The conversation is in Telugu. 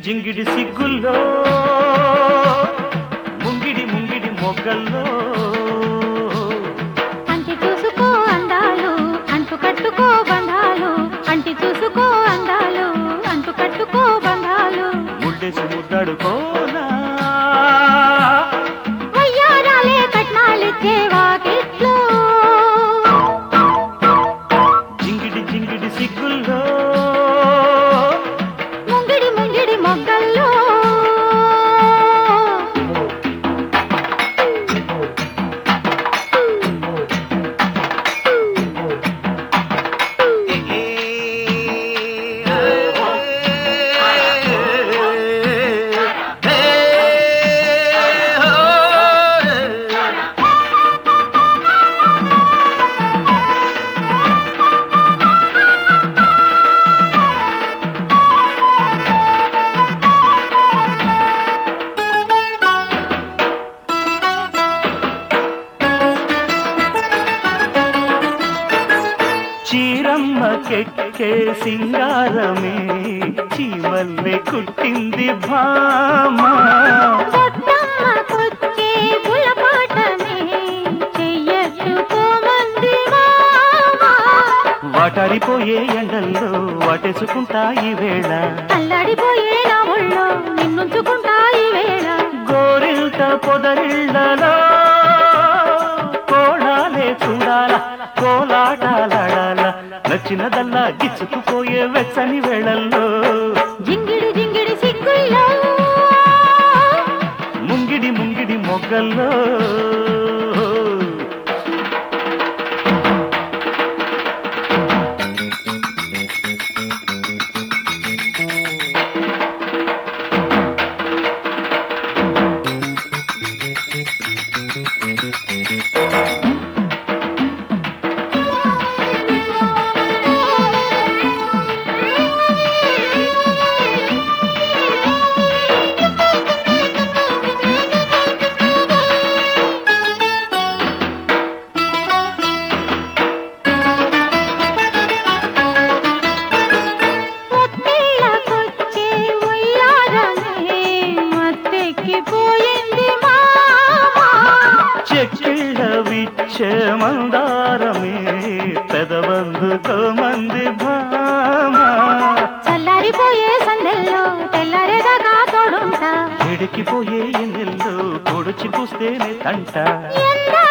జింగిడి సిగ్గుల్లో ముంగిడి ముంగిడి మొగ్గల్లో అంటి చూసుకో అందాలు అంటు కట్టుకో బంధాలు అంటి చూసుకో అందాలు అంటు కట్టుకో బంధాలు ముడ్డేసి ముద్దాడుకోనా వయ్యారాలే కట్నాలిచ్చే వాకిట్లో జింగిడి జింగిడి సిగ్గుల్లో ముంగిడి ముంగిడి మొగ్గల్లో చీరమ్మ కెక్కే సింగారమే చీమల్లె కుట్టింది భామా పొట్టమ్మకొచ్చే బుల్లపాటనే చెయ్యట్టుకోమంది మామ వాటారిపోయే ఎండల్లో వాటేసుకుంటా ఈ వేళ అల్లాడిపోయే నా ఒళ్ళో నిన్నుంచుకుంటా ఈ వేళ గోరింట పొదరిళ్ళలో కోడాలే చూడాల కోలాటాలాడాల నచ్చినదల్లా గిచ్చుకుపోయే వెచ్చని వేళల్లో జింగిడి జింగిడి సిగ్గుల్లో ముంగిడి ముంగిడి మొగ్గల్లో పొత్తిళ్ళకొచ్చే ఉయ్యాలనే మత్తెక్కిపోయింది మామ చెక్కిళ్ళ విచ్చే మందారమే పెదవందుకో మంది భామా చల్లారిపోయే సందెల్లో తెల్లారేదాకా తోడుంటా ఎడికిపోయే ఎన్నెల్లో పొడిచి పూస్తేనే తంట ఎండా